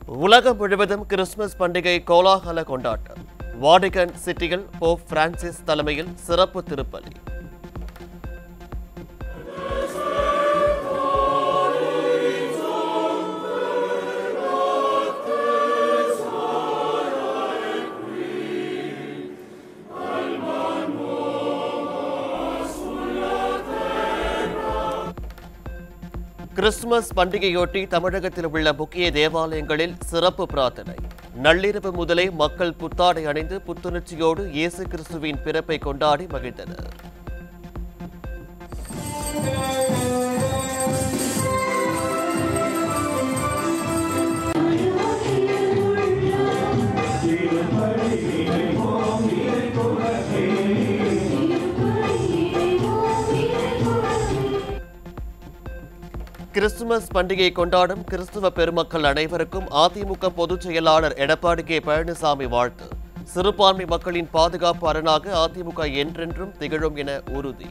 உலகம் முழுவதும் கிறிஸ்துமஸ் பண்டிகை கோலாகல கொண்டாட்டம் வாடிகன் சிட்டியில் போப் பிரான்சிஸ் தலைமையில் சிறப்பு திருப்பலி கிறிஸ்துமஸ் பண்டிகையொட்டி தமிழகத்தில் உள்ள முக்கிய தேவாலயங்களில் சிறப்பு பிரார்த்தனை நள்ளிரவு முதலே மக்கள் புத்தாடை அணிந்து புத்துணர்ச்சியோடு இயேசு கிறிஸ்துவின் பிறப்பை கொண்டாடி மகிழ்ந்தனர் கிறிஸ்துமஸ் பண்டிகையை கொண்டாடும் கிறிஸ்துவ பெருமக்கள் அனைவருக்கும் அதிமுக பொதுச் செயலாளர் எடப்பாடி கே பழனிசாமி வாழ்த்து சிறுபான்மை மக்களின் பாதுகாப்பு அரணாக அதிமுக என்றென்றும் திகழும் என உறுதி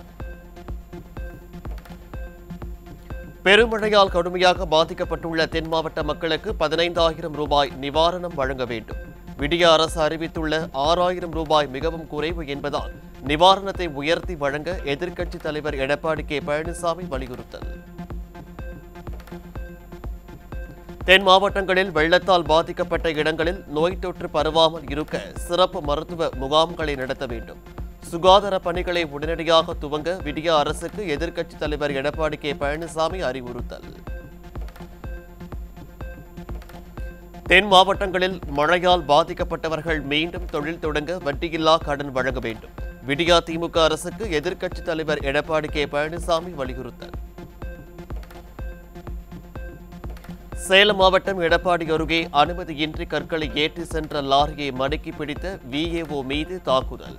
பெருமழையால் கடுமையாக பாதிக்கப்பட்டுள்ள தென் மாவட்ட மக்களுக்கு பதினைந்தாயிரம் ரூபாய் நிவாரணம் வழங்க வேண்டும் விடிய அரசு அறிவித்துள்ள ஆறாயிரம் ரூபாய் மிகவும் குறைவு என்பதால் நிவாரணத்தை உயர்த்தி வழங்க எதிர்க்கட்சித் தலைவர் எடப்பாடி கே பழனிசாமி வலியுறுத்தல் தென் மாவட்டங்களில் வெள்ளத்தால் பாதிக்கப்பட்ட இடங்களில் நோய் தொற்று பரவாமல் இருக்க சிறப்பு மருத்துவ முகாம்களை நடத்த வேண்டும் சுகாதார பணிகளை உடனடியாக துவங்க விடிய அரசுக்கு எதிர்க்கட்சித் தலைவர் எடப்பாடி கே பழனிசாமி அறிவுறுத்தல் தென் மாவட்டங்களில் மழையால் பாதிக்கப்பட்டவர்கள் மீண்டும் தொழில் தொடங்க வட்டியில்லா கடன் வழங்க வேண்டும் விடியா திமுக அரசுக்கு எதிர்க்கட்சித் தலைவர் எடப்பாடி கே பழனிசாமி வலியுறுத்தல் சேலம் மாவட்டம் எடப்பாடி அருகே அனுமதியின்றி கற்களை ஏற்றி சென்ற லாரியை மடக்கி பிடித்த விஏஓ மீது தாக்குதல்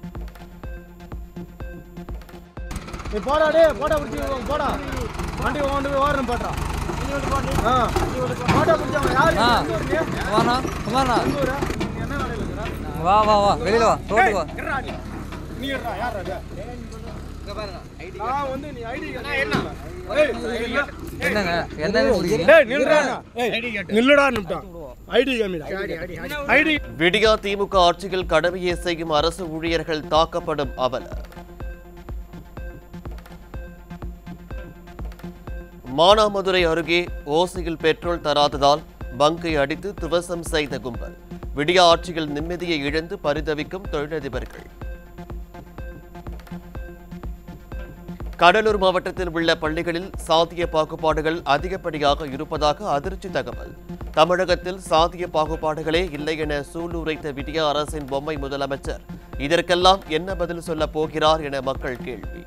நீ போடா டே போடா பிடிச்சி போடா வண்டி கொண்டு போய் ஓரணும் போட்டா ஆ போட்டா பிடிச்சவங்க யாரு ஆ. எங்க ஊரு நீ? வாண்ணா குமார்ண்ணா எங்க ஊரு? நீ என்ன வேலையில இருக்கிற? வா வா வா வெளியில வா ரோட்டுக்கு வா இருடா நீ. நீ இருடா, யார்றா இது? நான் வந்து நீ ஐடி என்ன என்னங்க என்னங்க குடிக்கிறீங்க டேய் நில்லுடா நில்லுடா நிமிட்டான் ஐடி காமிடா ஐடி விடியா திமுக ஆட்சியில் கடமையை செய்யும் அரசு ஊழியர்கள் தாக்கப்படும் அவல மானாமதுரை அருகே ஓசையில் பெட்ரோல் தராததால் பங்கை அடித்து துவசம் செய்த கும்பல் விடியா ஆட்சியில் நிம்மதியை இழந்து பரிதவிக்கும் தொழிலதிபர்கள் கடலூர் மாவட்டத்தில் உள்ள பள்ளிகளில் சாதிய பாகுபாடுகள் அதிகப்படியாக இருப்பதாக அதிர்ச்சி தகவல் தமிழகத்தில் சாதிய பாகுபாடுகளே இல்லை என சூளுரைத்த விடியா அரசின் பொம்மை முதலமைச்சர் இதற்கெல்லாம் என்ன பதில் சொல்லப் போகிறார் என மக்கள் கேள்வி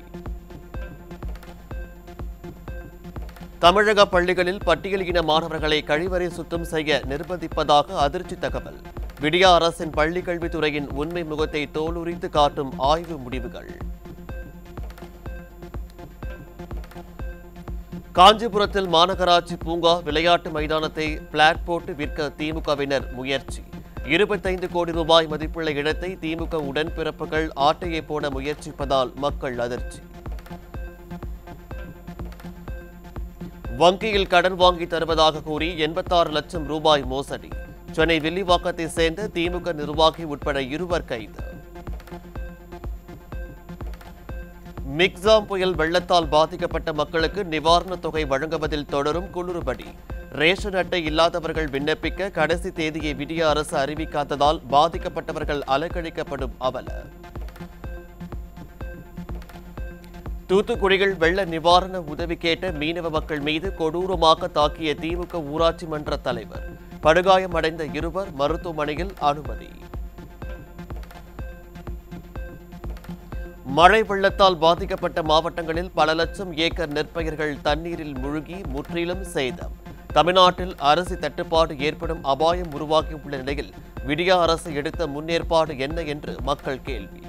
தமிழக பள்ளிகளில் பட்டியல் இன மாணவர்களை கழிவறை சுத்தம் செய்ய நிர்பந்திப்பதாக அதிர்ச்சி தகவல் விடியா அரசின் பள்ளிக் கல்வித்துறையின் உண்மை முகத்தை தோலுரித்து காட்டும் ஆய்வு முடிவுகள் காஞ்சிபுரத்தில் மாநகராட்சி பூங்கா விளையாட்டு மைதானத்தை பிளாட் போட்டு விற்க திமுகவினர் முயற்சி இருபத்தைந்து கோடி ரூபாய் மதிப்புள்ள இடத்தை திமுக உடன்பிறப்புகள் ஆட்டையை போட முயற்சிப்பதால் மக்கள் அதிர்ச்சி வங்கியில் கடன் வாங்கி தருவதாக கூறி எண்பத்தாறு லட்சம் ரூபாய் மோசடி சென்னை வில்லிவாக்கத்தை சேர்ந்த திமுக நிர்வாகி உட்பட இருவர் கைது மிக்ஸாம் புயல் வெள்ளத்தால் பாதிக்கப்பட்ட மக்களுக்கு நிவாரணத் தொகை வழங்குவதில் தொடரும் குளறுபடி ரேஷன் அட்டை இல்லாதவர்கள் விண்ணப்பிக்க கடைசி தேதியை விடிய அரசு அறிவிக்காததால் பாதிக்கப்பட்டவர்கள் அலக்கழிக்கப்படும் அவல தூத்துக்குடியில் வெள்ள நிவாரண உதவி கேட்ட மீனவ மக்கள் மீது கொடூரமாக தாக்கிய திமுக ஊராட்சி மன்ற தலைவர் படுகாயமடைந்த இருவர் மருத்துவமனையில் அனுமதி மழை வெள்ளத்தால் பாதிக்கப்பட்ட மாவட்டங்களில் பல லட்சம் ஏக்கர் நெற்பயிர்கள் தண்ணீரில் மூழ்கி முற்றிலும் சேதம் தமிழ்நாட்டில் அரிசி தட்டுப்பாடு ஏற்படும் அபாயம் உருவாகியுள்ள நிலையில் விடியா அரசு எடுத்த முன்னேற்பாடு என்ன என்று மக்கள் கேள்வி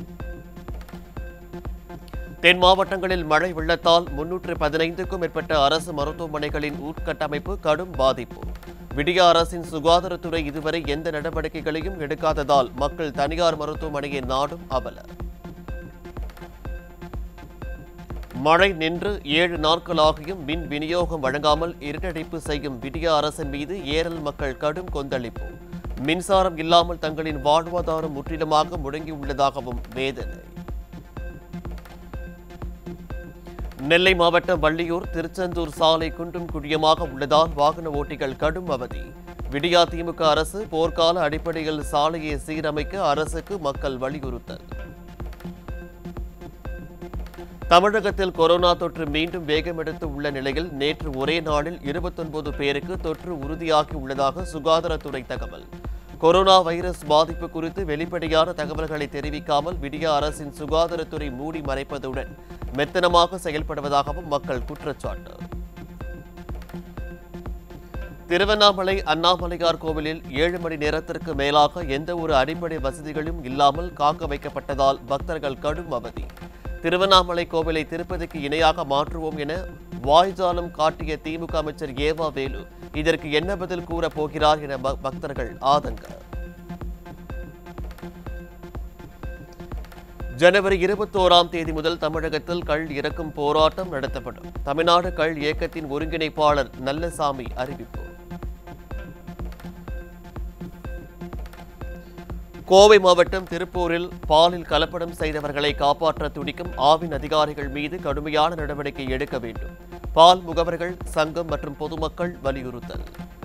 தென் மாவட்டங்களில் மழை வெள்ளத்தால் முன்னூற்று பதினைந்துக்கும் மேற்பட்ட அரசு மருத்துவமனைகளின் உட்கட்டமைப்பு கடும் பாதிப்பு விடியா அரசின் சுகாதாரத்துறை இதுவரை எந்த நடவடிக்கைகளையும் எடுக்காததால் மக்கள் தனியார் மருத்துவமனையை நாடும் அவல மழை நின்று ஏழு நாட்களாகியும் மின் விநியோகம் வழங்காமல் இருட்டடிப்பு செய்யும் விடிய அரசின் மீது ஏரல் மக்கள் கடும் கொந்தளிப்பு மின்சாரம் இல்லாமல் தங்களின் வாழ்வாதாரம் முற்றிலுமாக முடங்கியுள்ளதாகவும் வேதனை நெல்லை மாவட்டம் வள்ளியூர் திருச்செந்தூர் சாலை குண்டும் குழியமாக உள்ளதால் வாகன ஓட்டிகள் கடும் அவதி விடியா திமுக அரசு போர்க்கால அடிப்படையில் சாலையை சீரமைக்க அரசுக்கு மக்கள் வலியுறுத்தல் தமிழகத்தில் கொரோனா தொற்று மீண்டும் வேகமெடுத்து உள்ள நிலையில் நேற்று ஒரே நாளில் இருபத்தொன்பது பேருக்கு தொற்று உறுதியாகி உள்ளதாக சுகாதாரத்துறை தகவல் கொரோனா வைரஸ் பாதிப்பு குறித்து வெளிப்படையான தகவல்களை தெரிவிக்காமல் விடிய அரசின் சுகாதாரத்துறை மூடி மறைப்பதுடன் மெத்தனமாக செயல்படுவதாகவும் மக்கள் குற்றச்சாட்டு திருவண்ணாமலை அண்ணாமலையார் கோவிலில் ஏழு மணி நேரத்திற்கு மேலாக எந்த ஒரு அடிப்படை வசதிகளும் இல்லாமல் காக்க வைக்கப்பட்டதால் பக்தர்கள் கடும் அவதி திருவண்ணாமலை கோவிலை திருப்பதிக்கு இணையாக மாற்றுவோம் என வாய்ஜாலம் காட்டிய திமுக அமைச்சர் ஏவா வேலு இதற்கு என்ன பதில் கூறப் போகிறார் என ப- பக்தர்கள் ஆதங்கம் ஜனவரி இருபத்தோராம் தேதி முதல் தமிழகத்தில் கள் இறக்கும் போராட்டம் நடத்தப்படும் தமிழ்நாடு கள் இயக்கத்தின் ஒருங்கிணைப்பாளர் நல்லசாமி அறிவிப்பு கோவை மாவட்டம் திருப்பூரில் பாலில் கலப்படம் செய்தவர்களை காப்பாற்ற துடிக்கும் ஆவின் அதிகாரிகள் மீது கடுமையான நடவடிக்கை எடுக்க வேண்டும் பால் முகவர்கள் சங்கம் மற்றும் பொதுமக்கள் வலியுறுத்தல்